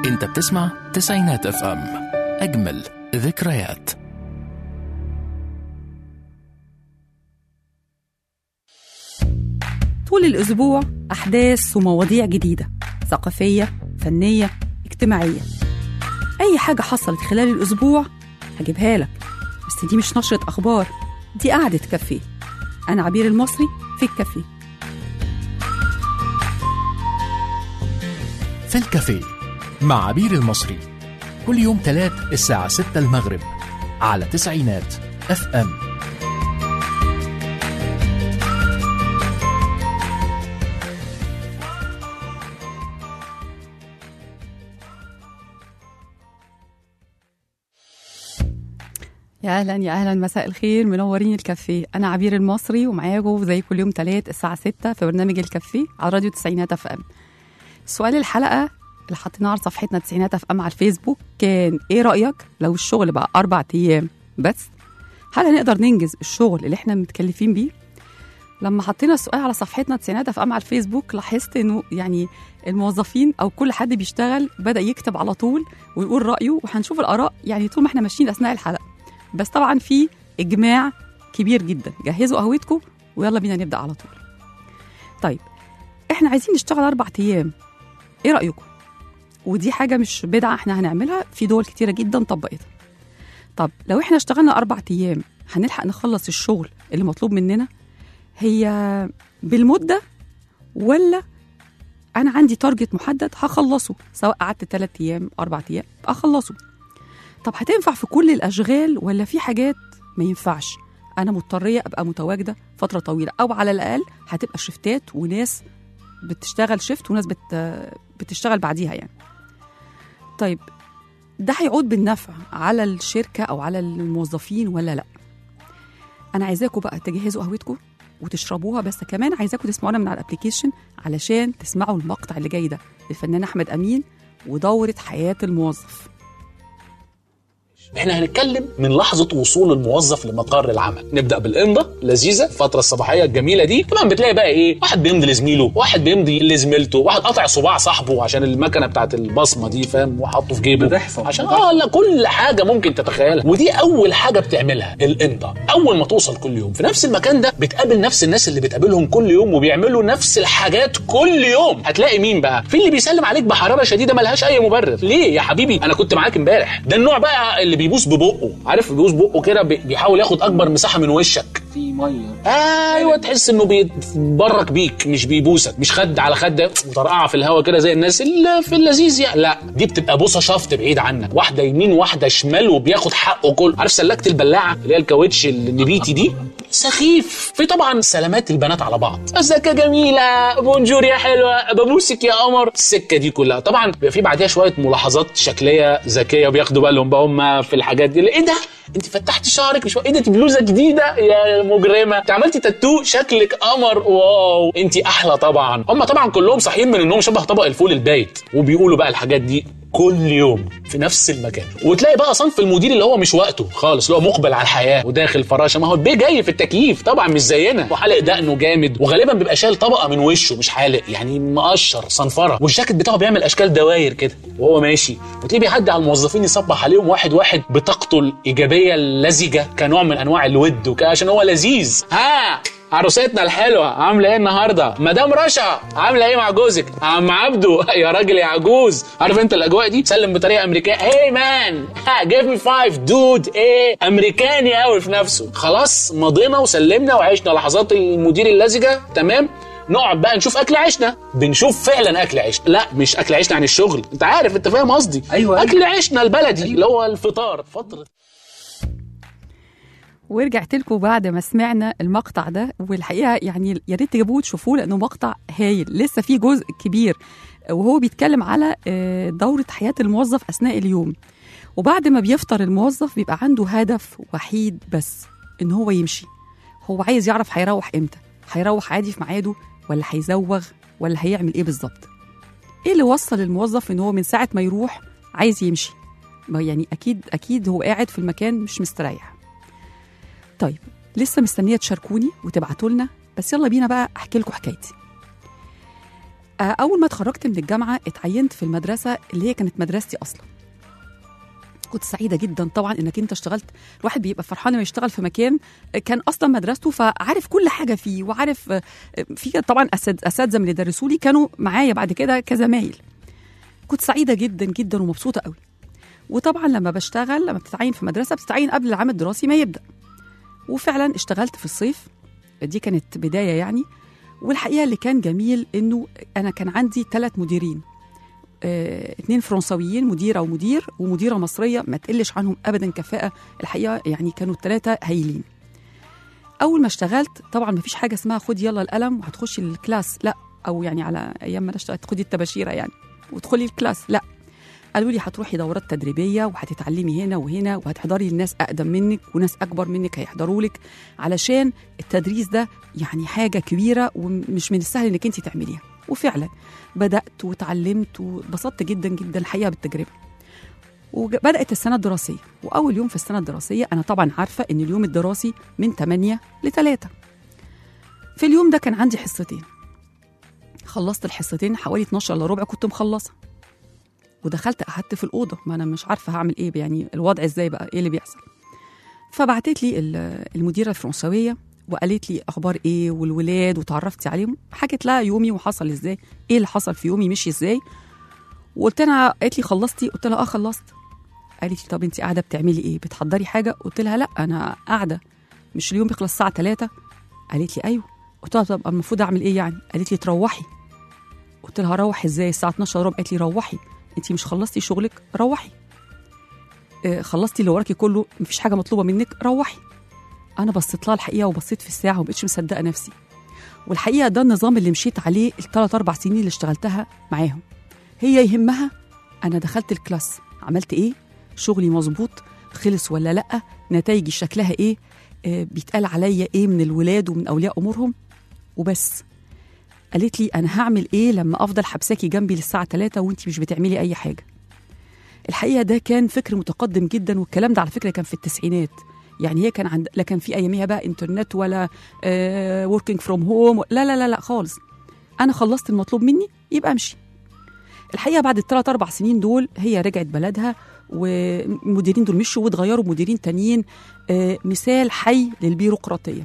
انت بتسمع تسعينات اف ام اجمل ذكريات طول الأسبوع أحداث ومواضيع جديدة ثقافية فنية اجتماعية أي حاجة حصلت خلال الأسبوع هجيبها لك بس دي مش نشرة أخبار دي قعدة كافيه أنا عبير المصري في الكافيه في الكافيه مع عبير المصري كل يوم تلات الساعة 6 المغرب على تسعينات اف ام يا اهلا يا اهلا مساء الخير منورين الكافيه انا عبير المصري ومعاكم زي كل يوم تلات الساعه 6 في برنامج الكافيه على راديو تسعينات اف ام سؤال الحلقه اللي حطيناه على صفحتنا تسعينات اف ام على الفيسبوك كان ايه رايك لو الشغل بقى اربع ايام بس هل هنقدر ننجز الشغل اللي احنا متكلفين بيه لما حطينا السؤال على صفحتنا تسعينات اف ام على الفيسبوك لاحظت انه يعني الموظفين او كل حد بيشتغل بدا يكتب على طول ويقول رايه وهنشوف الاراء يعني طول ما احنا ماشيين اثناء الحلقه بس طبعا في اجماع كبير جدا جهزوا قهوتكم ويلا بينا نبدا على طول طيب احنا عايزين نشتغل اربع ايام ايه رايكم ودي حاجه مش بدعه احنا هنعملها في دول كتيره جدا طبقتها طب لو احنا اشتغلنا اربع ايام هنلحق نخلص الشغل اللي مطلوب مننا هي بالمده ولا انا عندي تارجت محدد هخلصه سواء قعدت ثلاث ايام اربع ايام اخلصه طب هتنفع في كل الاشغال ولا في حاجات ما ينفعش انا مضطريه ابقى متواجده فتره طويله او على الاقل هتبقى شفتات وناس بتشتغل شفت وناس بت بتشتغل بعديها يعني طيب ده هيعود بالنفع على الشركه او على الموظفين ولا لا انا عايزاكم بقى تجهزوا قهوتكم وتشربوها بس كمان عايزاكم تسمعونا من على الابلكيشن علشان تسمعوا المقطع اللي جاي ده للفنان احمد امين ودوره حياه الموظف احنا هنتكلم من لحظة وصول الموظف لمقر العمل نبدأ بالإمضة لذيذة الفترة الصباحية الجميلة دي طبعا بتلاقي بقى ايه واحد بيمضي لزميله واحد بيمضي لزميلته واحد قطع صباع صاحبه عشان المكنة بتاعت البصمة دي فاهم وحطه في جيبه بتحصل. عشان اه لا كل حاجة ممكن تتخيلها ودي أول حاجة بتعملها الإمضة أول ما توصل كل يوم في نفس المكان ده بتقابل نفس الناس اللي بتقابلهم كل يوم وبيعملوا نفس الحاجات كل يوم هتلاقي مين بقى في اللي بيسلم عليك بحرارة شديدة ملهاش أي مبرر ليه يا حبيبي أنا كنت معاك امبارح ده النوع بقى اللي بيبوس ببقه عارف بيبوس بقه كده بي- بيحاول ياخد اكبر مساحه من وشك في ميه ايوه تحس انه بيتبرك بيك مش بيبوسك مش خد على خد وطرقعه في الهوا كده زي الناس اللي في اللذيذ يعني لا دي بتبقى بوسه شفط بعيد عنك واحده يمين واحده شمال وبياخد حقه كله عارف سلكت البلاعه اللي هي الكاوتش النبيتي دي سخيف في طبعا سلامات البنات على بعض ازيك يا جميله بونجور يا حلوه ببوسك يا قمر السكه دي كلها طبعا بيبقى في بعديها شويه ملاحظات شكليه ذكيه وبياخدوا بالهم بقى هم في الحاجات دي ايه ده انت فتحت شعرك مش ايه ده دي بلوزه جديده يا مجرمه انت عملتي تاتو شكلك قمر واو انت احلى طبعا هم طبعا كلهم صاحيين من النوم شبه طبق الفول البايت وبيقولوا بقى الحاجات دي كل يوم في نفس المكان وتلاقي بقى صنف المدير اللي هو مش وقته خالص اللي هو مقبل على الحياه وداخل فراشه ما هو البيه جاي في التكييف طبعا مش زينا وحلق دقنه جامد وغالبا بيبقى شايل طبقه من وشه مش حالق يعني مقشر صنفره والجاكيت بتاعه بيعمل اشكال دواير كده وهو ماشي وتلاقيه بيعدي على الموظفين يصبح عليهم واحد واحد بطاقته الايجابيه اللزجه كنوع من انواع الود وكده عشان هو لذيذ ها عروستنا الحلوه عامله ايه النهارده مدام رشا عامله ايه مع جوزك عم عبده يا راجل يا عجوز عارف انت الاجواء دي سلم بطريقه امريكيه هي مان جيف مي فايف دود ايه امريكاني قوي في نفسه خلاص مضينا وسلمنا وعشنا لحظات المدير اللزجه تمام نقعد بقى نشوف اكل عيشنا بنشوف فعلا اكل عيشنا لا مش اكل عيشنا عن الشغل انت عارف انت فاهم قصدي أيوة. اكل عيشنا البلدي اللي هو الفطار فتره ورجعت لكم بعد ما سمعنا المقطع ده والحقيقه يعني يا ريت تجيبوه تشوفوه لانه مقطع هايل لسه في جزء كبير وهو بيتكلم على آه، دوره حياه الموظف اثناء اليوم وبعد ما بيفطر الموظف بيبقى عنده هدف وحيد بس ان هو يمشي هو عايز يعرف هيروح امتى هيروح عادي في ميعاده ولا هيزوغ ولا هيعمل ايه بالظبط ايه اللي وصل الموظف ان هو من ساعه ما يروح عايز يمشي ما يعني اكيد اكيد هو قاعد في المكان مش مستريح طيب لسه مستنيه تشاركوني وتبعتوا لنا بس يلا بينا بقى احكي لكم حكايتي آه، اول ما اتخرجت من الجامعه اتعينت في المدرسه اللي هي كانت مدرستي اصلا كنت سعيده جدا طبعا انك انت اشتغلت الواحد بيبقى فرحان لما يشتغل في مكان كان اصلا مدرسته فعارف كل حاجه فيه وعارف آه، في طبعا أسد- اساتذه من اللي درسوا لي كانوا معايا بعد كده كزمايل كنت سعيده جدا جدا ومبسوطه قوي وطبعا لما بشتغل لما بتتعين في مدرسه بتتعين قبل العام الدراسي ما يبدا وفعلا اشتغلت في الصيف دي كانت بدايه يعني والحقيقه اللي كان جميل انه انا كان عندي ثلاث مديرين آه، اتنين فرنساويين مديره ومدير ومديره مصريه ما تقلش عنهم ابدا كفاءه الحقيقه يعني كانوا الثلاثه هايلين اول ما اشتغلت طبعا ما فيش حاجه اسمها خد يلا القلم وهتخشي الكلاس لا او يعني على ايام ما انا اشتغلت خدي التباشيره يعني وادخلي الكلاس لا قالوا لي هتروحي دورات تدريبيه وهتتعلمي هنا وهنا وهتحضري الناس اقدم منك وناس اكبر منك هيحضروا لك علشان التدريس ده يعني حاجه كبيره ومش من السهل انك انت تعمليها وفعلا بدات وتعلمت واتبسطت جدا جدا الحقيقه بالتجربه وبدات السنه الدراسيه واول يوم في السنه الدراسيه انا طبعا عارفه ان اليوم الدراسي من 8 ل 3 في اليوم ده كان عندي حصتين خلصت الحصتين حوالي 12 الا ربع كنت مخلصه ودخلت قعدت في الاوضه ما انا مش عارفه هعمل ايه يعني الوضع ازاي بقى ايه اللي بيحصل فبعتت لي ال- المديره الفرنسويه وقالت لي اخبار ايه والولاد وتعرفت عليهم حكت لها يومي وحصل ازاي ايه اللي حصل في يومي مشي ازاي وقلت لها قالت لي خلصتي قلت لها اه خلصت قالت لي طب انت قاعده بتعملي ايه بتحضري حاجه قلت لها لا انا قاعده مش اليوم بيخلص الساعه 3 قالت لي ايوه قلت لها طب المفروض اعمل ايه يعني قالت لي تروحي قلت لها اروح ازاي الساعه 12 ربع قالت لي روحي انت مش خلصتي شغلك روحي آه، خلصتي اللي وراكي كله مفيش حاجه مطلوبه منك روحي انا بصيت لها الحقيقه وبصيت في الساعه ومبقتش مصدقه نفسي والحقيقه ده النظام اللي مشيت عليه الثلاث اربع سنين اللي اشتغلتها معاهم هي يهمها انا دخلت الكلاس عملت ايه شغلي مظبوط خلص ولا لا نتائجي شكلها ايه آه بيتقال عليا ايه من الولاد ومن اولياء امورهم وبس قالت لي انا هعمل ايه لما افضل حبساكي جنبي للساعه 3 وانت مش بتعملي اي حاجه الحقيقه ده كان فكر متقدم جدا والكلام ده على فكره كان في التسعينات يعني هي كان عند لا كان في اياميها بقى انترنت ولا وركينج فروم هوم لا لا لا لا خالص انا خلصت المطلوب مني يبقى امشي الحقيقه بعد الثلاث اربع سنين دول هي رجعت بلدها والمديرين دول مشوا واتغيروا مديرين تانيين آه، مثال حي للبيروقراطيه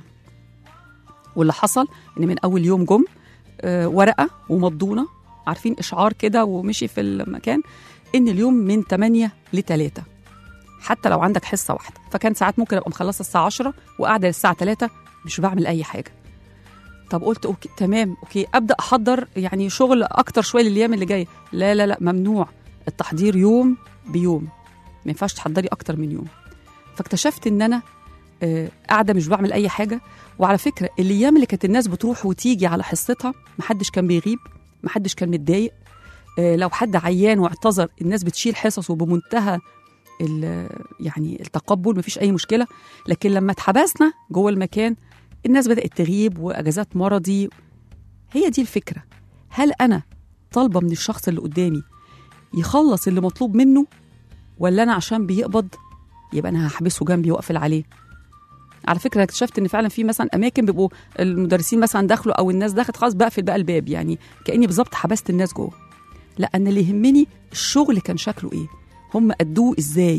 واللي حصل ان من اول يوم جم آه، ورقه ومضونه عارفين اشعار كده ومشي في المكان ان اليوم من 8 ل 3 حتى لو عندك حصه واحده فكان ساعات ممكن ابقى مخلصه الساعه 10 وقاعده للساعه 3 مش بعمل اي حاجه طب قلت اوكي تمام اوكي ابدا احضر يعني شغل اكتر شويه للايام اللي جايه لا لا لا ممنوع التحضير يوم بيوم ما ينفعش تحضري اكتر من يوم فاكتشفت ان انا آه، قاعده مش بعمل اي حاجه وعلى فكره الايام اللي كانت الناس بتروح وتيجي على حصتها محدش كان بيغيب محدش كان متضايق آه، لو حد عيان واعتذر الناس بتشيل حصصه بمنتهى ال- يعني التقبل مفيش اي مشكله لكن لما اتحبسنا جوه المكان الناس بدات تغيب واجازات مرضي هي دي الفكره هل انا طالبه من الشخص اللي قدامي يخلص اللي مطلوب منه ولا انا عشان بيقبض يبقى انا هحبسه جنبي واقفل عليه على فكره اكتشفت ان فعلا في مثلا اماكن بيبقوا المدرسين مثلا دخلوا او الناس دخلت خلاص بقفل بقى الباب يعني كاني بالظبط حبست الناس جوه لا انا اللي يهمني الشغل كان شكله ايه هم ادوه ازاي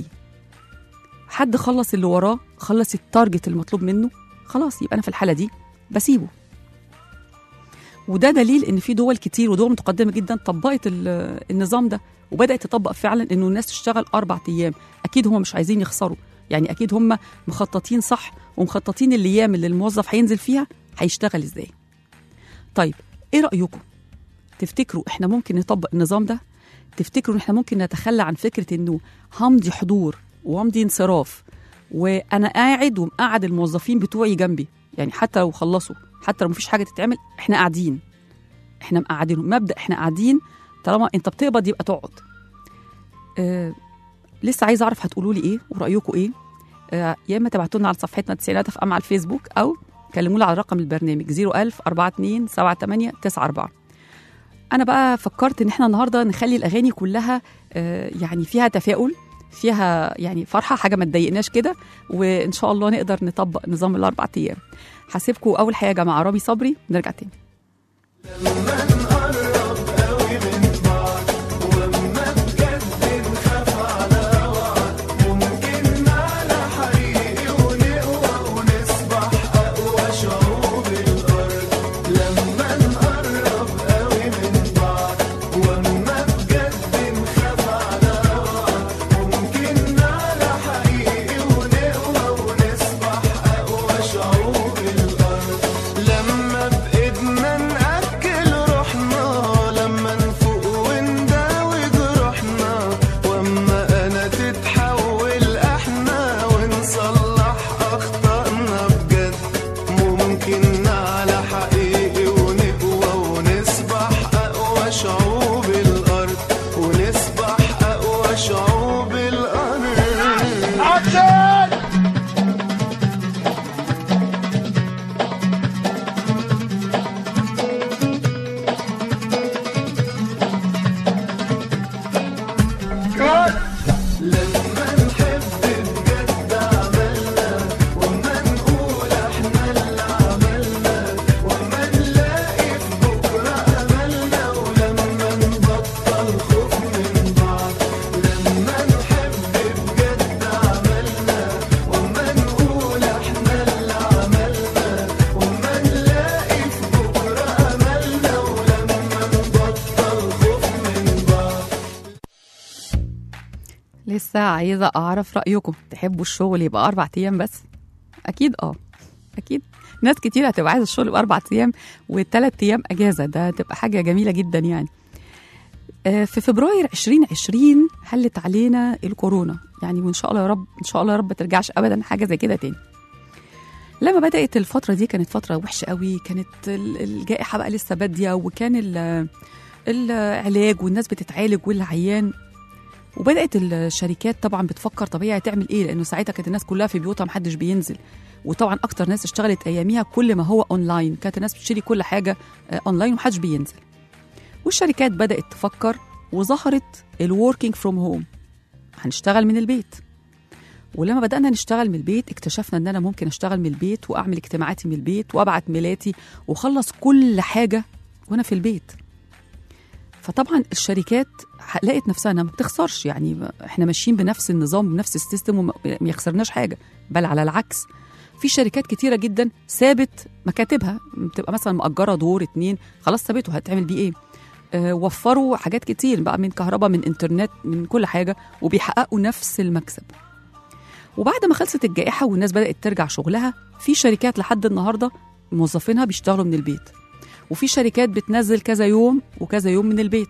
حد خلص اللي وراه خلص التارجت المطلوب منه خلاص يبقى انا في الحاله دي بسيبه وده دليل ان في دول كتير ودول متقدمه جدا طبقت ال- النظام ده وبدات تطبق فعلا انه الناس تشتغل اربع ايام اكيد هم مش عايزين يخسروا يعني اكيد هم مخططين صح ومخططين الايام اللي الموظف هينزل فيها هيشتغل ازاي طيب ايه رايكم تفتكروا احنا ممكن نطبق النظام ده تفتكروا ان احنا ممكن نتخلى عن فكره انه همضي حضور وامضي انصراف وانا قاعد ومقعد الموظفين بتوعي جنبي يعني حتى لو خلصوا حتى لو مفيش حاجه تتعمل احنا قاعدين احنا مقعدينهم مبدا احنا قاعدين طالما انت بتقبض يبقى تقعد آه لسه عايزه اعرف هتقولوا لي ايه ورايكم ايه آه يا اما تبعتوا لنا على صفحتنا تسعينات اف ام على الفيسبوك او كلمونا على رقم البرنامج 01000 42 78 94 انا بقى فكرت ان احنا النهارده نخلي الاغاني كلها آه يعني فيها تفاؤل فيها يعني فرحه حاجه ما تضايقناش كده وان شاء الله نقدر نطبق نظام الاربع ايام هسيبكم اول حاجه مع رامي صبري نرجع تاني لما نقرب لسه عايزه اعرف رايكم تحبوا الشغل يبقى اربع ايام بس اكيد اه اكيد ناس كتير هتبقى عايزه الشغل يبقى اربع ايام وثلاث ايام اجازه ده تبقى حاجه جميله جدا يعني آه، في فبراير 2020 حلت علينا الكورونا يعني وان شاء الله يا رب ان شاء الله يا رب ما ترجعش ابدا حاجه زي كده تاني لما بدات الفتره دي كانت فتره وحشه قوي كانت ال- الجائحه بقى لسه باديه وكان ال- العلاج والناس بتتعالج والعيان وبدات الشركات طبعا بتفكر طب هي هتعمل ايه لانه ساعتها كانت الناس كلها في بيوتها محدش بينزل وطبعا اكتر ناس اشتغلت اياميها كل ما هو اونلاين كانت الناس بتشتري كل حاجه آه، اونلاين ومحدش بينزل والشركات بدات تفكر وظهرت الوركينج فروم هوم هنشتغل من البيت ولما بدأنا نشتغل من البيت اكتشفنا ان انا ممكن اشتغل من البيت واعمل اجتماعاتي من البيت وابعت ميلاتي واخلص كل حاجه وانا في البيت فطبعا الشركات لقت نفسها انها ما بتخسرش يعني احنا ماشيين بنفس النظام بنفس السيستم وما ما يخسرناش حاجه بل على العكس في شركات كتيره جدا سابت مكاتبها بتبقى مثلا مأجره دور اتنين خلاص سابته هتعمل بيه ايه آه، وفروا حاجات كتير بقى من كهرباء من انترنت من كل حاجه وبيحققوا نفس المكسب وبعد ما خلصت الجائحه والناس بدات ترجع شغلها في شركات لحد النهارده موظفينها بيشتغلوا من البيت وفي شركات بتنزل كذا يوم وكذا يوم من البيت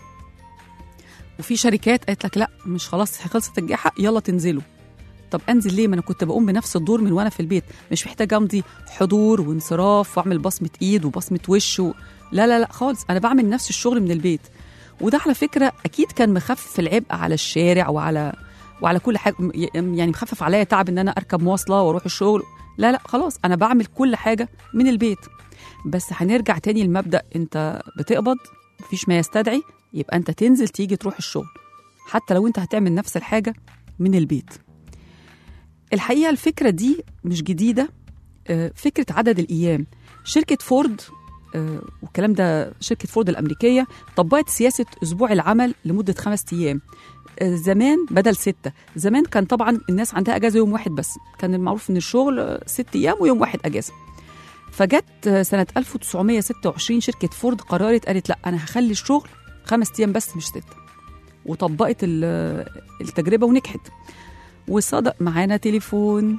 وفي شركات قالت لك لا مش خلاص خلصت الجائحه يلا تنزلوا طب انزل ليه ما انا كنت بقوم بنفس الدور من وانا في البيت مش محتاجه امضي حضور وانصراف واعمل بصمه ايد وبصمه وش و... لا لا لا خالص انا بعمل نفس الشغل من البيت وده على فكره اكيد كان مخفف العبء على الشارع وعلى وعلى كل حاجه يعني مخفف عليا تعب ان انا اركب مواصله واروح الشغل لا لا خلاص انا بعمل كل حاجه من البيت بس هنرجع تاني المبدا انت بتقبض مفيش ما يستدعي يبقى انت تنزل تيجي تروح الشغل حتى لو انت هتعمل نفس الحاجه من البيت الحقيقه الفكره دي مش جديده آه، فكره عدد الايام شركه فورد آه، والكلام ده شركه فورد الامريكيه طبقت سياسه اسبوع العمل لمده خمس ايام آه، زمان بدل ستة زمان كان طبعا الناس عندها اجازه يوم واحد بس كان المعروف ان الشغل آه، ست ايام ويوم واحد اجازه فجت آه، سنه 1926 شركه فورد قررت قالت لا انا هخلي الشغل خمس ايام بس مش ستة وطبقت ال- التجربه ونجحت وصدق معانا تليفون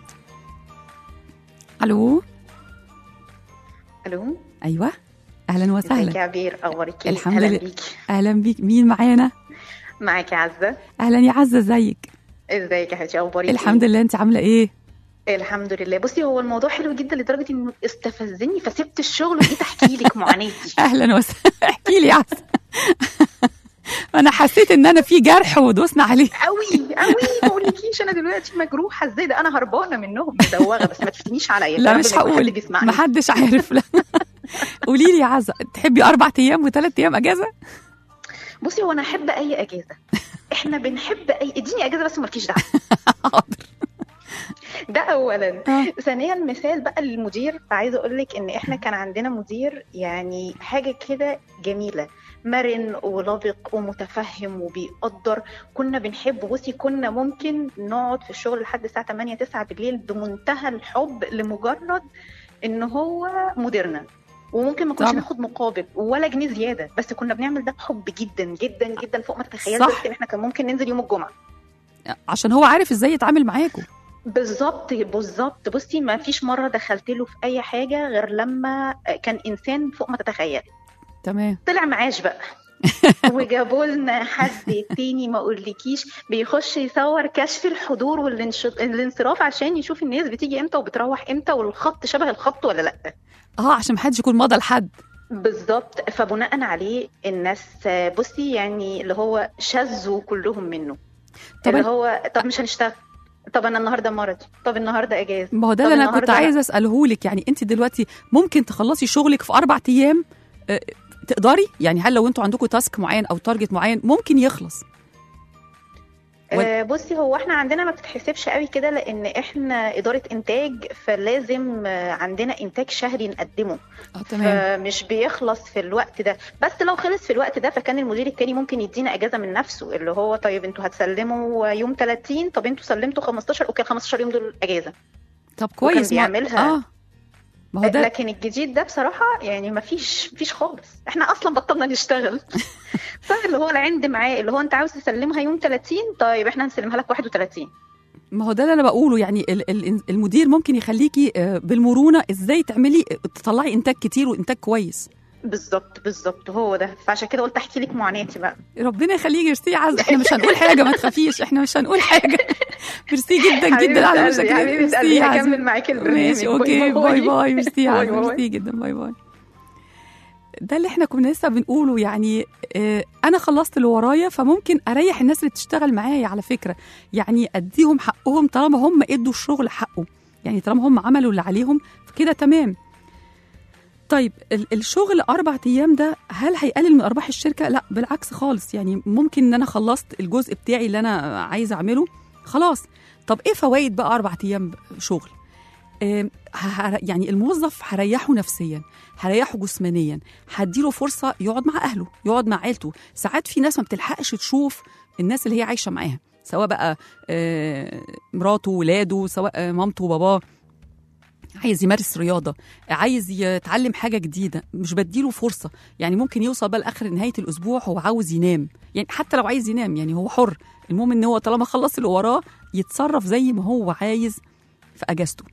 الو الو ايوه اهلا ازيك يا وسهلا عبير اخبارك ايه الحمد أهلاً لله. بيكي اهلا بيك مين معانا معاك يا عزه اهلا يا عزه ازيك ازيك يا حبيبتي اخبارك الحمد لله انت عامله ايه لله الحمد لله بصي هو الموضوع حلو جدا لدرجه انه استفزني فسبت الشغل وجيت احكي لك معاناتي اهلا وسهلا احكي لي يا عزه انا حسيت ان انا في جرح ودوسنا عليه قوي قوي ما اقولكيش انا دلوقتي مجروحه ازاي ده انا هربانه منهم مزوغه بس ما تفتنيش عليا لا يا رب مش ما يكون حد هقول بيسمعني محدش عارف لا قولي لي يا عزه تحبي اربع ايام وثلاث ايام اجازه بصي هو انا احب اي اجازه احنا بنحب اي اديني اجازه بس مالكيش دعوه حاضر ده اولا آه. ثانيا مثال بقى للمدير عايزه اقول لك ان احنا كان عندنا مدير يعني حاجه كده جميله مرن ولبق ومتفهم وبيقدر كنا بنحب بصي كنا ممكن نقعد في الشغل لحد الساعه 8 9 بالليل بمنتهى الحب لمجرد ان هو مديرنا وممكن ما كناش طبعا. ناخد مقابل ولا جنيه زياده بس كنا بنعمل ده بحب جدا جدا جدا فوق ما تتخيل صح. ان احنا كان ممكن ننزل يوم الجمعه عشان هو عارف ازاي يتعامل معاكم بالظبط بالظبط بصي ما فيش مره دخلت له في اي حاجه غير لما كان انسان فوق ما تتخيل تمام طلع معاش بقى وجابوا لنا حد تاني ما اقولكيش بيخش يصور كشف الحضور والانصراف عشان يشوف الناس بتيجي امتى وبتروح امتى والخط شبه الخط ولا لا اه عشان محدش يكون مضى لحد بالظبط فبناء عليه الناس بصي يعني اللي هو شذوا كلهم منه طب اللي أنا- هو طب مش هنشتغل طب انا النهارده مرضي طب النهارده اجازه ما هو ده طب اللي انا كنت النهاردة- عايزه اساله لك يعني انت دلوقتي ممكن تخلصي شغلك في اربع ايام آه، تقدري يعني هل لو انتوا عندكم تاسك معين او تارجت معين ممكن يخلص وال- آه، بصي هو احنا عندنا ما بتتحسبش قوي كده لان احنا اداره انتاج فلازم آه، عندنا انتاج شهري نقدمه اه تمام فمش بيخلص في الوقت ده بس لو خلص في الوقت ده فكان المدير التاني ممكن يدينا اجازه من نفسه اللي هو طيب انتوا هتسلموا يوم 30 طب انتوا سلمتوا 15 اوكي 15 يوم دول اجازه طب كويس ما- بيعملها. اه ما هو ده لكن الجديد ده بصراحه يعني ما فيش فيش خالص احنا اصلا بطلنا نشتغل صح اللي هو العند معاه اللي هو انت عاوز تسلمها يوم 30 طيب احنا هنسلمها لك 31 ما هو ده اللي انا بقوله يعني ال- ال- المدير ممكن يخليكي آه، بالمرونه ازاي تعملي تطلعي انتاج كتير وانتاج كويس بالظبط بالظبط هو ده فعشان كده قلت احكي لك معاناتي بقى ربنا يخليك ميرسي عز احنا مش هنقول حاجه ما تخافيش احنا مش هنقول حاجه ميرسي جدا جدا على قلبي، مشاكلك حبيبه ميرسي قلبي يا عز. هكمل معاكي البرنامج ماشي اوكي باي باي ميرسي يا عز باي باي. ميرسي جدا باي باي ده اللي احنا كنا لسه بنقوله يعني اه انا خلصت اللي ورايا فممكن اريح الناس اللي بتشتغل معايا على فكره يعني اديهم حقهم طالما هم ادوا الشغل حقه يعني طالما هم عملوا اللي عليهم فكده تمام طيب ال- الشغل اربع ايام ده هل هيقلل من ارباح الشركه لا بالعكس خالص يعني ممكن ان انا خلصت الجزء بتاعي اللي انا عايزه اعمله خلاص طب ايه فوائد بقى اربع ايام شغل آم، ه- يعني الموظف هريحه نفسيا هريحه جسمانيا هديله فرصه يقعد مع اهله يقعد مع عيلته ساعات في ناس ما بتلحقش تشوف الناس اللي هي عايشه معاها سواء بقى آه، مراته ولاده سواء آه، مامته وباباه عايز يمارس رياضه عايز يتعلم حاجه جديده مش بديله فرصه يعني ممكن يوصل بقى لاخر نهايه الاسبوع هو عاوز ينام يعني حتى لو عايز ينام يعني هو حر المهم ان هو طالما خلص اللي وراه يتصرف زي ما هو عايز في اجازته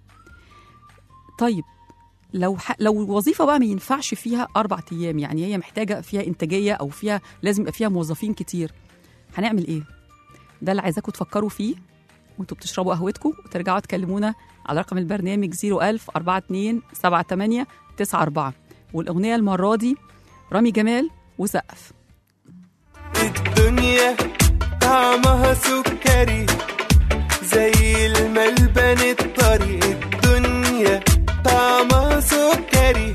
طيب لو ح... لو وظيفه بقى ما ينفعش فيها اربع ايام يعني هي محتاجه فيها انتاجيه او فيها لازم يبقى فيها موظفين كتير هنعمل ايه ده اللي عايزاكم تفكروا فيه وانتوا بتشربوا قهوتكم وترجعوا تكلمونا على رقم البرنامج 01000 42 78 94 والاغنيه المره دي رامي جمال وسقف الدنيا طعمها سكري زي الملبن الطري الدنيا طعمها سكري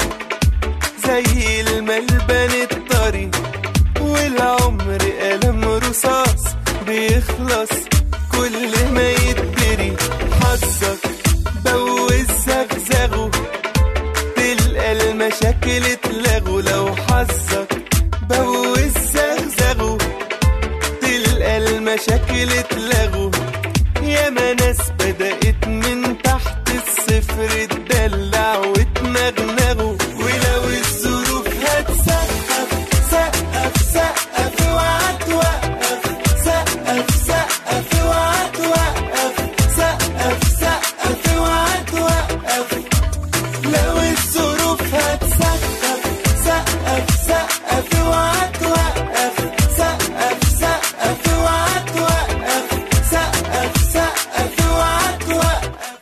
زي الملبن الطري والعمر قلم رصاص بيخلص كل ما يتدري حظك بوز زغزغه تلقى المشاكل اتلغوا لو حظك بوز زغزغه تلقى المشاكل اتلغوا ياما ناس بدأت من تحت الصفر تدلع وتنغنغوا ولو الظروف هتسقف سقف سقف اوعى توقف سقف سقف اوعى توقف سقف سقف اوعى توقف لو الظروف هتسقف سقف سقف اوعى توقف سقف سقف اوعى توقف سقف سقف اوعى توقف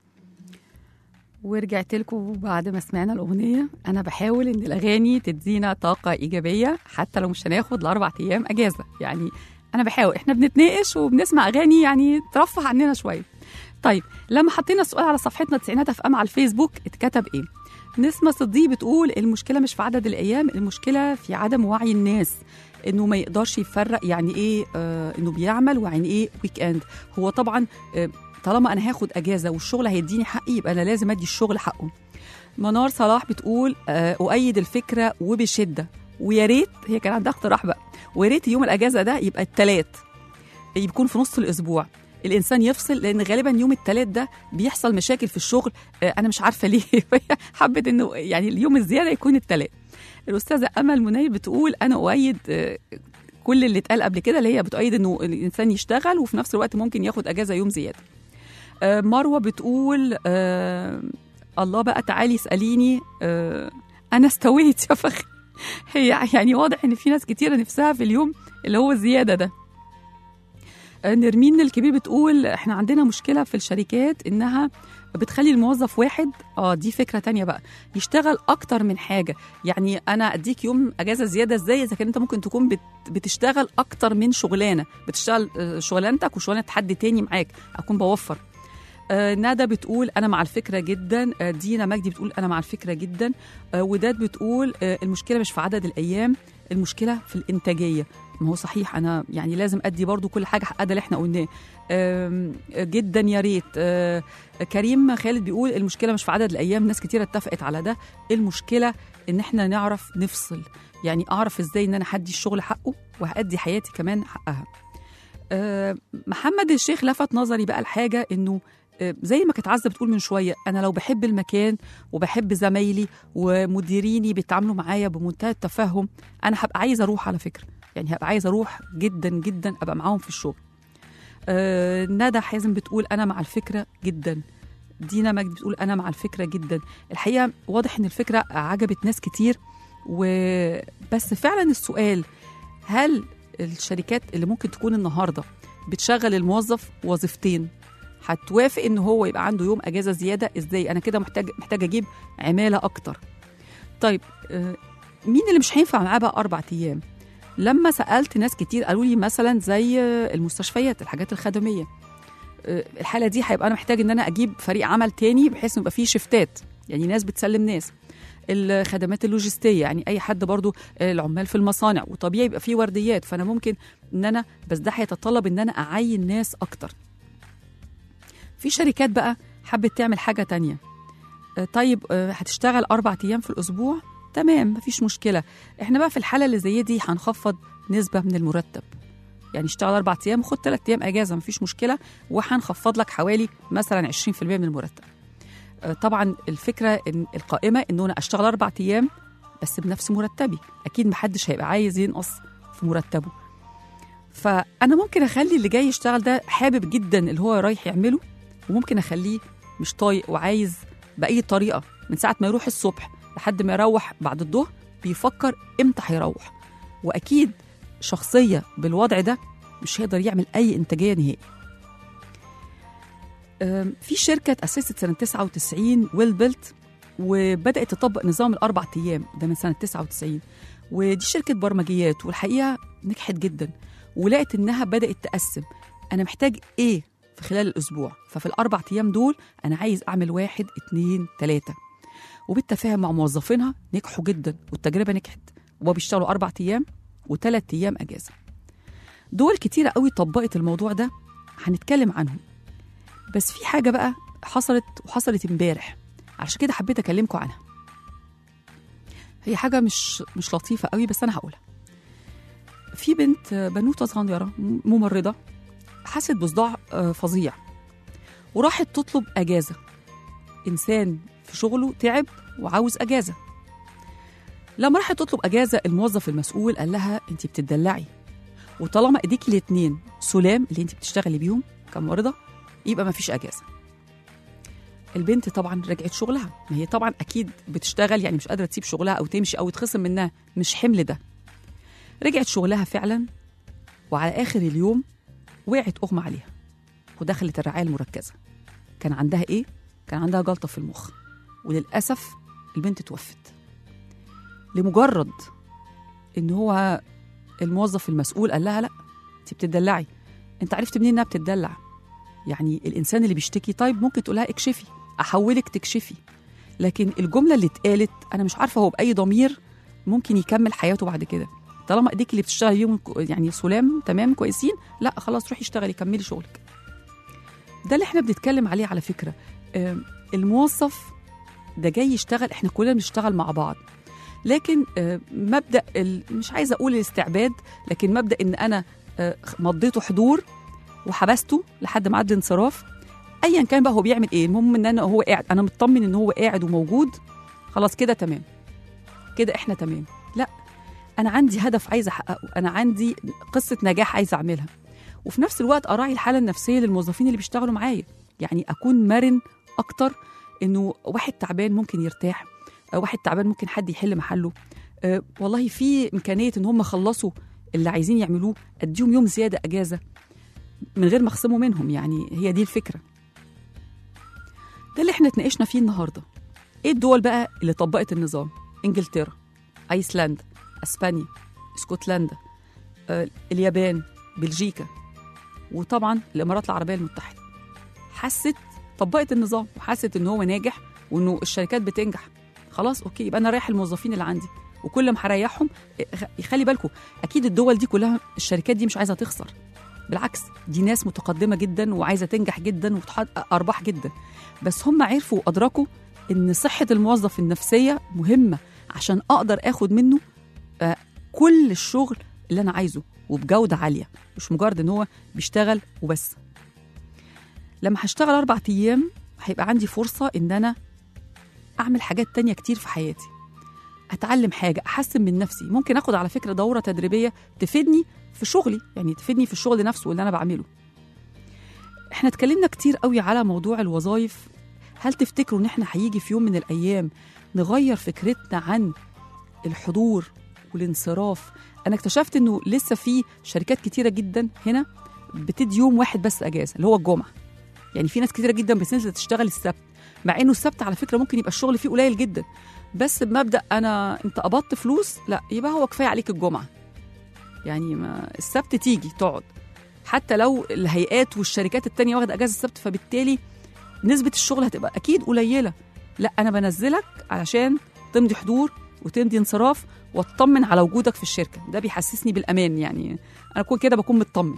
ورجعت لكم بعد ما سمعنا الأغنية أنا بحاول إن الأغاني تدينا طاقة إيجابية حتى لو مش هناخد الأربع أيام أجازة يعني أنا بحاول إحنا بنتناقش وبنسمع أغاني يعني ترفه عننا شوية طيب لما حطينا السؤال على صفحتنا تسعينات اف ام على الفيسبوك اتكتب ايه نسمة صديق بتقول المشكلة مش في عدد الأيام المشكلة في عدم وعي الناس انه ما يقدرش يفرق يعني ايه آه انه بيعمل ويعني ايه ويك اند هو طبعا آه طالما انا هاخد اجازه والشغل هيديني حقي يبقى انا لازم ادي الشغل حقه منار صلاح بتقول آه اؤيد الفكره وبشده ويا ريت هي كان عندها اقتراح بقى ويا ريت يوم الاجازه ده يبقى الثلاث يكون في نص الاسبوع الانسان يفصل لان غالبا يوم الثلاث ده بيحصل مشاكل في الشغل آه انا مش عارفه ليه حبت انه يعني اليوم الزياده يكون الثلاث الاستاذه امل منير بتقول انا اؤيد آه كل اللي اتقال قبل كده اللي هي بتؤيد انه الانسان يشتغل وفي نفس الوقت ممكن ياخد اجازه يوم زياده آه مروه بتقول آه الله بقى تعالي اساليني آه انا استويت يا فخر هي يعني واضح ان في ناس كتيره نفسها في اليوم اللي هو الزياده ده آه نرمين الكبير بتقول احنا عندنا مشكله في الشركات انها بتخلي الموظف واحد اه دي فكره تانية بقى يشتغل اكتر من حاجه يعني انا اديك يوم اجازه زياده ازاي اذا كان انت ممكن تكون بت بتشتغل اكتر من شغلانه بتشتغل شغلانتك وشغلانه حد تاني معاك اكون بوفر آه ندى بتقول انا مع الفكره جدا آه دينا مجدي بتقول انا مع الفكره جدا آه وداد بتقول آه المشكله مش في عدد الايام المشكله في الانتاجيه ما هو صحيح انا يعني لازم ادي برضو كل حاجه حقها اللي احنا قلناه جدا يا ريت كريم خالد بيقول المشكله مش في عدد الايام ناس كتيره اتفقت على ده المشكله ان احنا نعرف نفصل يعني اعرف ازاي ان انا هدي الشغل حقه وهادي حياتي كمان حقها محمد الشيخ لفت نظري بقى الحاجه انه زي ما كانت عزه بتقول من شويه انا لو بحب المكان وبحب زمايلي ومديريني بيتعاملوا معايا بمنتهى التفهم انا هبقى عايزه اروح على فكره يعني هبقى عايزه اروح جدا جدا ابقى معاهم في الشغل آه ندى حازم بتقول انا مع الفكره جدا دينا مجدي بتقول انا مع الفكره جدا الحقيقه واضح ان الفكره عجبت ناس كتير وبس فعلا السؤال هل الشركات اللي ممكن تكون النهارده بتشغل الموظف وظيفتين هتوافق ان هو يبقى عنده يوم اجازه زياده ازاي انا كده محتاج محتاج اجيب عماله اكتر طيب آه، مين اللي مش هينفع معاه بقى اربع ايام لما سالت ناس كتير قالوا لي مثلا زي آه، المستشفيات الحاجات الخدميه آه، الحاله دي هيبقى انا محتاج ان انا اجيب فريق عمل تاني بحيث إن يبقى فيه شفتات يعني ناس بتسلم ناس الخدمات اللوجستيه يعني اي حد برضو آه، العمال في المصانع وطبيعي يبقى فيه ورديات فانا ممكن ان انا بس ده هيتطلب ان انا اعين ناس اكتر في شركات بقى حبت تعمل حاجه تانية آه، طيب آه، هتشتغل اربع ايام في الاسبوع تمام مفيش مشكله احنا بقى في الحاله اللي زي دي هنخفض نسبه من المرتب يعني اشتغل اربع ايام وخد ثلاث ايام اجازه مفيش مشكله وهنخفض لك حوالي مثلا 20% من المرتب آه، طبعا الفكره إن القائمه ان انا اشتغل اربع ايام بس بنفس مرتبي اكيد محدش هيبقى عايز ينقص في مرتبه فانا ممكن اخلي اللي جاي يشتغل ده حابب جدا اللي هو رايح يعمله وممكن اخليه مش طايق وعايز باي طريقه من ساعه ما يروح الصبح لحد ما يروح بعد الظهر بيفكر امتى هيروح واكيد شخصيه بالوضع ده مش هيقدر يعمل اي انتاجيه نهائي أم، في شركه اتاسست سنه 99 ويل بيلت وبدات تطبق نظام الاربع ايام ده من سنه 99 ودي شركه برمجيات والحقيقه نجحت جدا ولقت انها بدات تقسم انا محتاج ايه في خلال الاسبوع ففي الاربع ايام دول انا عايز اعمل واحد اتنين تلاته وبالتفاهم مع موظفينها نجحوا جدا والتجربه نجحت وبقوا بيشتغلوا اربع ايام وثلاث ايام اجازه دول كتيره قوي طبقت الموضوع ده هنتكلم عنهم بس في حاجه بقى حصلت وحصلت امبارح عشان كده حبيت اكلمكم عنها هي حاجه مش مش لطيفه قوي بس انا هقولها في بنت آه، بنوته صغيره م- ممرضه حست بصداع آه، فظيع وراحت تطلب اجازه انسان في شغله تعب وعاوز اجازه لما راحت تطلب اجازه الموظف المسؤول قال لها انت بتدلعي وطالما ايديكي الاتنين سلام اللي انت بتشتغلي بيهم كممرضه يبقى ما فيش اجازه البنت طبعا رجعت شغلها ما هي طبعا اكيد بتشتغل يعني مش قادره تسيب شغلها او تمشي او يتخصم منها مش حمل ده رجعت شغلها فعلا وعلى اخر اليوم وقعت اغمى عليها ودخلت الرعايه المركزه كان عندها ايه كان عندها جلطه في المخ وللاسف البنت توفت لمجرد ان هو الموظف المسؤول قال لها لا انت بتدلعي انت عرفت منين انها بتدلع يعني الانسان اللي بيشتكي طيب ممكن تقولها اكشفي احولك تكشفي لكن الجمله اللي اتقالت انا مش عارفه هو باي ضمير ممكن يكمل حياته بعد كده طالما ايديك اللي بتشتغل بيهم كو- يعني سلام تمام كويسين لا خلاص روحي اشتغلي كملي شغلك ده اللي احنا بنتكلم عليه على فكره آم، الموظف ده جاي يشتغل احنا كلنا بنشتغل مع بعض لكن آه، مبدا ال- مش عايزه اقول الاستعباد لكن مبدا ان انا آه، مضيته حضور وحبسته لحد ما عدى انصراف ايا كان بقى هو بيعمل ايه المهم ان انا هو قاعد انا مطمن ان هو قاعد وموجود خلاص كده تمام كده احنا تمام لا انا عندي هدف عايزه احققه انا عندي قصه نجاح عايزه اعملها وفي نفس الوقت اراعي الحاله النفسيه للموظفين اللي بيشتغلوا معايا يعني اكون مرن اكتر انه واحد تعبان ممكن يرتاح آه، واحد تعبان ممكن حد يحل محله أه والله في امكانيه ان هم خلصوا اللي عايزين يعملوه اديهم يوم زياده اجازه من غير ما اخصمه منهم يعني هي دي الفكره ده اللي احنا اتناقشنا فيه النهارده ايه الدول بقى اللي طبقت النظام انجلترا ايسلندا اسبانيا اسكتلندا آه، اليابان بلجيكا وطبعا الامارات العربيه المتحده حست طبقت النظام وحست ان هو ناجح وانه الشركات بتنجح خلاص اوكي يبقى انا رايح الموظفين اللي عندي وكل ما هريحهم إيه، خلي بالكم اكيد الدول دي كلها الشركات دي مش عايزه تخسر بالعكس دي ناس متقدمه جدا وعايزه تنجح جدا وتحقق ارباح جدا بس هم عرفوا وادركوا ان صحه الموظف النفسيه مهمه عشان اقدر اخد منه آه، كل الشغل اللي انا عايزه وبجوده عاليه مش مجرد ان هو بيشتغل وبس لما هشتغل اربع ايام هيبقى عندي فرصه ان انا اعمل حاجات تانية كتير في حياتي اتعلم حاجه احسن من نفسي ممكن اخد على فكره دوره تدريبيه تفيدني في شغلي يعني تفيدني في الشغل نفسه اللي انا بعمله احنا اتكلمنا كتير قوي على موضوع الوظائف هل تفتكروا ان احنا هيجي في يوم من الايام نغير فكرتنا عن الحضور والانصراف انا اكتشفت انه لسه في شركات كتيره جدا هنا بتدي يوم واحد بس اجازه اللي هو الجمعه يعني في ناس كتيره جدا بتنزل تشتغل السبت مع انه السبت على فكره ممكن يبقى الشغل فيه قليل جدا بس بمبدا انا انت قبضت فلوس لا يبقى هو كفايه عليك الجمعه يعني ما السبت تيجي تقعد حتى لو الهيئات والشركات التانية واخد اجازه السبت فبالتالي نسبه الشغل هتبقى اكيد قليله لا انا بنزلك علشان تمضي حضور وتمضي انصراف واطمن على وجودك في الشركه ده بيحسسني بالامان يعني انا كون كده بكون مطمن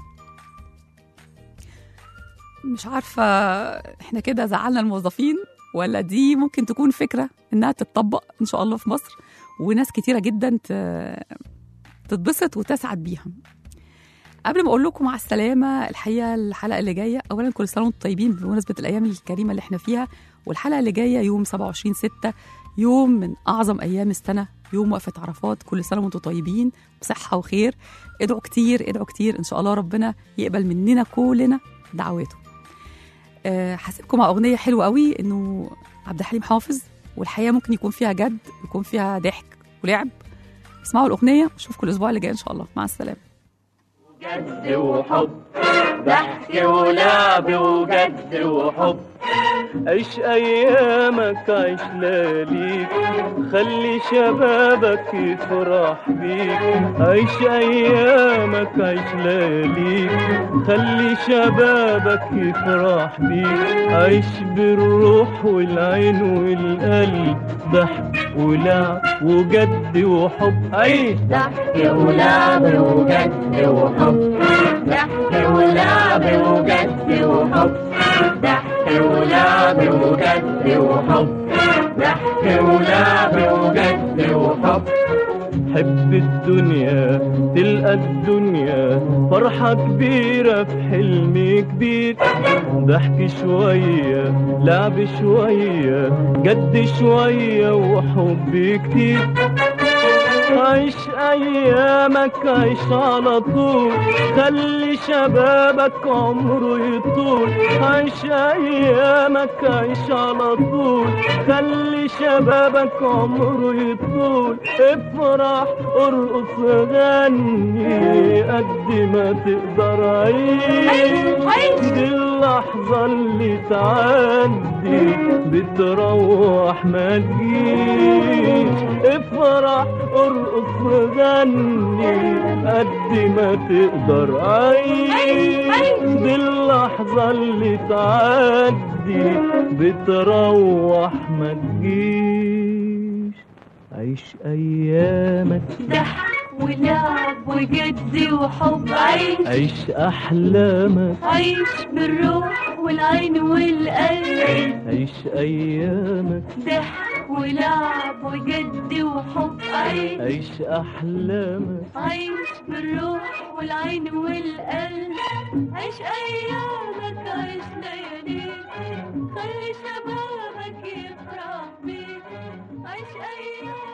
مش عارفه احنا كده زعلنا الموظفين ولا دي ممكن تكون فكره انها تتطبق ان شاء الله في مصر وناس كتيره جدا ت- تتبسط وتسعد بيها قبل ما اقول لكم مع السلامه الحقيقه الحلقه اللي جايه اولا كل سنه وانتم طيبين بمناسبه الايام الكريمه اللي احنا فيها والحلقه اللي جايه يوم 27 6 يوم من اعظم ايام السنه يوم وقفه عرفات كل سنه وانتم طيبين بصحه وخير ادعوا كتير ادعوا كتير ان شاء الله ربنا يقبل مننا كلنا دعواته أه هسيبكم مع اغنيه حلوه قوي انه عبد الحليم حافظ والحياه ممكن يكون فيها جد يكون فيها ضحك ولعب اسمعوا الاغنيه واشوفكم الاسبوع اللي جاي ان شاء الله مع السلامه جد وحب ضحك ولعب وجد وحب عيش ايامك عيش لياليك خلي شبابك يفرح بيك عيش ايامك عيش لياليك خلي شبابك يفرح بيك عيش بالروح والعين والقلب ضحك ولعب وجد وحب عيش ضحك ولعب وجد وحب ضحك ولعب وجد وحب ضحك ولعب وجد وحب ضحك ولعب وجد وحب حب الدنيا تلقى الدنيا فرحة كبيرة في حلم كبير ضحك شوية لعب شوية جد شوية وحب كتير عيش ايامك عيش على طول خلي شبابك عمره يطول عيش ايامك عيش على طول خلي شبابك عمره يطول افرح ارقص غني قد ما تقدر عيش دي اللحظة اللي تعدي بتروح ما تجيش افرح ارقص غني قد ما تقدر عيش دي اللحظة اللي تعدي بتروح ما تجيش عيش ايامك ضحك ولعب وجد وحب عيش عيش احلامك عيش بالروح والعين والقلب عيش ايامك ضحك ولعب وجد وحب عيش عيش احلامك عيش بالروح والعين والقلب عيش ايامك عيش لياليك خلي شبابك يفرح بيك عيش ايامك